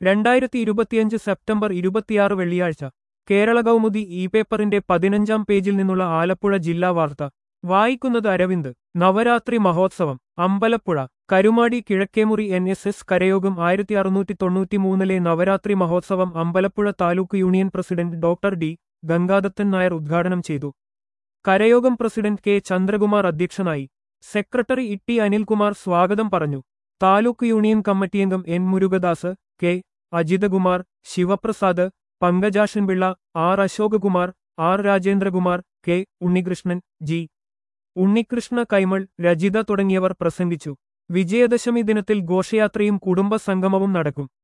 രണ്ടായിരത്തി ഇരുപത്തിയഞ്ച് സെപ്റ്റംബർ ഇരുപത്തിയാറ് വെള്ളിയാഴ്ച കേരള കൗമുദി ഇ പേപ്പറിന്റെ പതിനഞ്ചാം പേജിൽ നിന്നുള്ള ആലപ്പുഴ ജില്ലാ വാർത്ത വായിക്കുന്നത് അരവിന്ദ് നവരാത്രി മഹോത്സവം Ambalappuzha Karumady Kizhakkemuri N S S കരയോഗം ആയിരത്തി അറുന്നൂറ്റി തൊണ്ണൂറ്റിമൂന്നിലെ നവരാത്രി മഹോത്സവം Ambalappuzha taluk union president doctor D Gangadathan Nair ഉദ്ഘാടനം ചെയ്തു കരയോഗം പ്രസിഡന്റ് കെ ചന്ദ്രകുമാർ അധ്യക്ഷനായി സെക്രട്ടറി ഇട്ടി അനിൽകുമാർ സ്വാഗതം പറഞ്ഞു താലൂക്ക് യൂണിയൻ കമ്മിറ്റിയംഗം N Murukadas K Ajithakumar Sivaprasad Pankajakshanpillai R Ashokakumar R Rajendrakumar K Unnikrishnan G Unnikrishna Kaimal Rajitha തുടങ്ങിയവർ പ്രസംഗിച്ചു വിജയദശമി ദിനത്തിൽ ഘോഷയാത്രയും കുടുംബ സംഗമവും നടക്കും